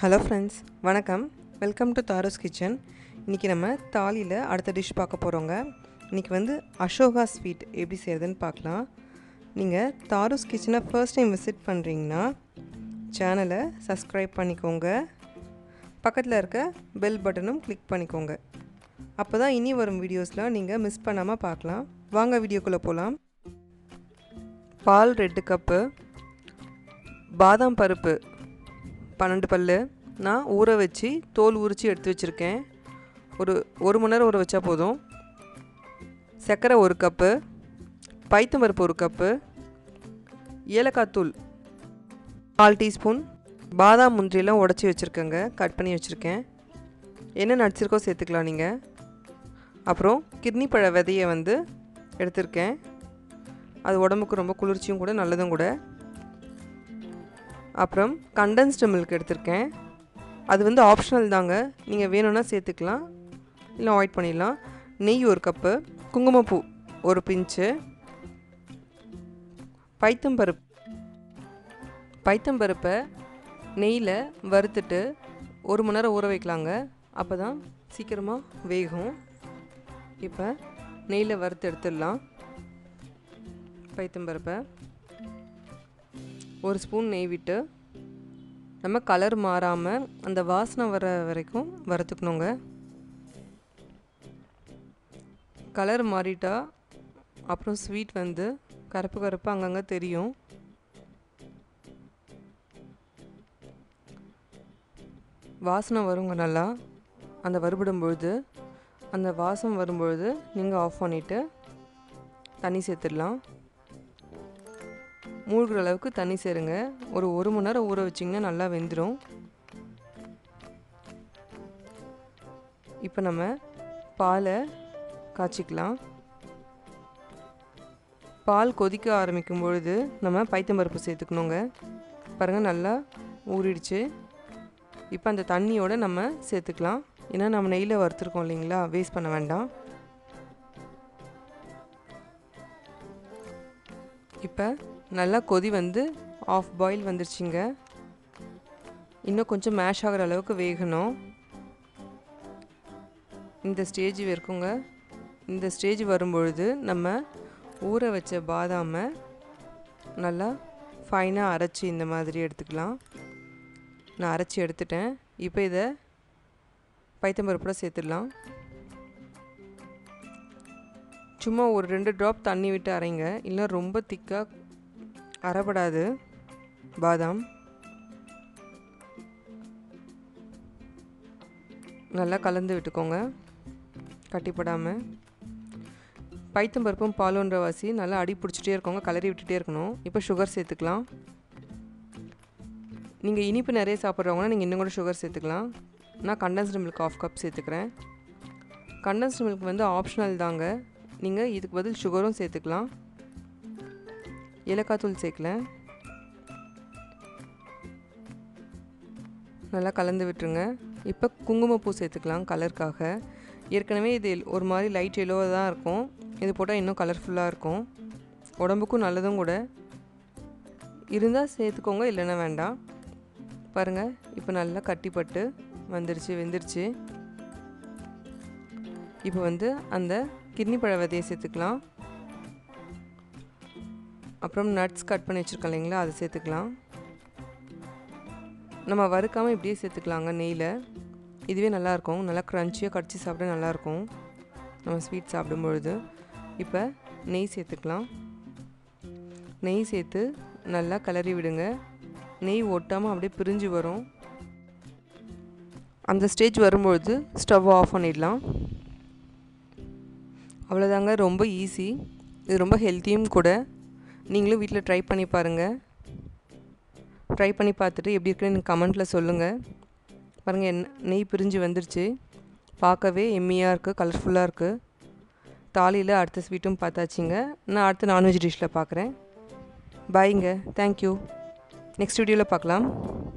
hello friends வணக்கம் welcome to Tharo's kitchen இன்றைக்கி நம்ம தாலியில் அடுத்த டிஷ் பார்க்க போகிறோங்க இன்றைக்கி வந்து அசோகா ஸ்வீட் எப்படி செய்கிறதுன்னு பார்க்கலாம் நீங்கள் தாரோஸ் கிச்சனை ஃபர்ஸ்ட் டைம் விசிட் பண்ணுறீங்கன்னா சேனலை சப்ஸ்கிரைப் பண்ணிக்கோங்க பக்கத்தில் இருக்க பெல் பட்டனும் கிளிக் பண்ணிக்கோங்க அப்போ தான் இனி வரும் வீடியோஸ்லாம் நீங்கள் மிஸ் பண்ணாமல் பார்க்கலாம் வாங்க வீடியோக்குள்ளே போகலாம் பால் ரெண்டு கப்பு பாதாம் பருப்பு பன்னெண்டு பல் நான் ஊற வச்சு தோல் உரித்து எடுத்து வச்சுருக்கேன் ஒரு ஒரு மணி நேரம் ஊற வச்சா போதும் சர்க்கரை ஒரு கப்பு பைத்தம் பருப்பு ஒரு கப்பு ஏலக்காய் தூள் கால் டீஸ்பூன் பாதாம் முந்திரியெல்லாம் உடச்சி வச்சுருக்கேங்க கட் பண்ணி வச்சுருக்கேன் என்ன நடிச்சிருக்கோ சேர்த்துக்கலாம் நீங்கள் அப்புறம் கிட்னி பழ விதையை வந்து எடுத்திருக்கேன் அது உடம்புக்கு ரொம்ப குளிர்ச்சியும் கூட நல்லதும் கூட அப்புறம் கண்டென்ஸ்டு மில்க் எடுத்திருக்கேன் அது வந்து ஆப்ஷனல் தாங்க நீங்கள் வேணும்னா சேர்த்துக்கலாம் இல்லை அவாய்ட் பண்ணிடலாம் நெய் ஒரு கப்பு குங்குமப்பூ ஒரு பிஞ்சு பைத்தம்பருப்பு பைத்தம்பருப்பை நெய்யில் வறுத்துட்டு ஒரு மணி நேரம் ஊற வைக்கலாங்க அப்போ தான் சீக்கிரமாக வேகும் இப்போ நெய்யில் வறுத்து எடுத்துடலாம் பைத்தம்பருப்பை ஒரு ஸ்பூன் நெய் விட்டு நம்ம கலர் மாறாமல் அந்த வாசனை வர வரைக்கும் வறுத்துக்கணுங்க கலர் மாறிட்டா அப்புறம் ஸ்வீட் வந்து கருப்பு கருப்பு அங்கங்கே தெரியும் வாசனை வருங்க நல்லா அந்த வறுபடும் பொழுது அந்த வாசம் வரும்பொழுது நீங்கள் ஆஃப் பண்ணிவிட்டு தண்ணி சேர்த்துடலாம் மூழ்கிற அளவுக்கு தண்ணி சேருங்க ஒரு ஒரு மணி நேரம் ஊற வச்சிங்கன்னா நல்லா வெந்துடும் இப்போ நம்ம பாலை காய்ச்சிக்கலாம் பால் கொதிக்க ஆரம்பிக்கும் பொழுது நம்ம பைத்தம்பருப்பு சேர்த்துக்கணுங்க பாருங்கள் நல்லா ஊறிடுச்சு இப்போ அந்த தண்ணியோடு நம்ம சேர்த்துக்கலாம் ஏன்னா நம்ம நெய்யில் வறுத்துருக்கோம் இல்லைங்களா வேஸ்ட் பண்ண வேண்டாம் இப்போ நல்லா கொதி வந்து ஆஃப் பாயில் வந்துருச்சுங்க இன்னும் கொஞ்சம் மேஷ் ஆகிற அளவுக்கு வேகணும் இந்த ஸ்டேஜ் இருக்குங்க இந்த ஸ்டேஜ் வரும்பொழுது நம்ம ஊற வச்ச பாதாமை நல்லா ஃபைனாக அரைச்சி இந்த மாதிரி எடுத்துக்கலாம் நான் அரைச்சி எடுத்துட்டேன் இப்போ இதை பைத்தம்பருப்போட சேர்த்துடலாம் சும்மா ஒரு ரெண்டு ட்ராப் தண்ணி விட்டு அரைங்க இல்லை ரொம்ப திக்காக அரைப்படாது பாதாம் நல்லா கலந்து விட்டுக்கோங்க கட்டிப்படாமல் பைத்தம்பருப்பும் பாலுன்ற வாசி நல்லா அடி பிடிச்சிட்டே இருக்கோங்க கலரி விட்டுட்டே இருக்கணும் இப்போ சுகர் சேர்த்துக்கலாம் நீங்கள் இனிப்பு நிறைய சாப்பிட்றவங்கன்னா நீங்கள் இன்னும் கூட சுகர் சேர்த்துக்கலாம் நான் கண்டென்ஸ்டு மில்க் ஆஃப் கப் சேர்த்துக்கிறேன் கண்டென்ஸ்டு மில்க் வந்து ஆப்ஷனல் தாங்க நீங்கள் இதுக்கு பதில் சுகரும் சேர்த்துக்கலாம் ஏலக்காய் தூள் சேர்க்கல நல்லா கலந்து விட்டுருங்க இப்போ குங்குமப்பூ சேர்த்துக்கலாம் கலருக்காக ஏற்கனவே இது ஒரு மாதிரி லைட் எல்லோவாக தான் இருக்கும் இது போட்டால் இன்னும் கலர்ஃபுல்லாக இருக்கும் உடம்புக்கும் நல்லதும் கூட இருந்தால் சேர்த்துக்கோங்க இல்லைன்னா வேண்டாம் பாருங்கள் இப்போ நல்லா கட்டிப்பட்டு வந்துருச்சு வெந்துருச்சு இப்போ வந்து அந்த கிட்னி பழ விதையை சேர்த்துக்கலாம் அப்புறம் நட்ஸ் கட் பண்ணி வச்சுருக்கோம் இல்லைங்களா அதை சேர்த்துக்கலாம் நம்ம வறுக்காமல் இப்படியே சேர்த்துக்கலாங்க நெய்யில் இதுவே நல்லாயிருக்கும் நல்லா க்ரன்ச்சியாக கடிச்சு சாப்பிட நல்லாயிருக்கும் நம்ம ஸ்வீட் சாப்பிடும் பொழுது இப்போ நெய் சேர்த்துக்கலாம் நெய் சேர்த்து நல்லா கிளறி விடுங்க நெய் ஒட்டாமல் அப்படியே பிரிஞ்சு வரும் அந்த ஸ்டேஜ் வரும்பொழுது ஸ்டவ் ஆஃப் பண்ணிடலாம் அவ்வளோதாங்க ரொம்ப ஈஸி இது ரொம்ப ஹெல்த்தியும் கூட நீங்களும் வீட்டில் ட்ரை பண்ணி பாருங்கள் ட்ரை பண்ணி பார்த்துட்டு எப்படி இருக்குன்னு எனக்கு கமெண்ட்டில் சொல்லுங்கள் பாருங்கள் என் நெய் பிரிஞ்சு வந்துருச்சு பார்க்கவே எம்மியாக இருக்குது கலர்ஃபுல்லாக இருக்குது தாலியில் அடுத்த ஸ்வீட்டும் பார்த்தாச்சுங்க நான் அடுத்த நான்வெஜ் டிஷ்ஷில் பார்க்குறேன் பாய்ங்க தேங்க்யூ நெக்ஸ்ட் வீடியோவில் பார்க்கலாம்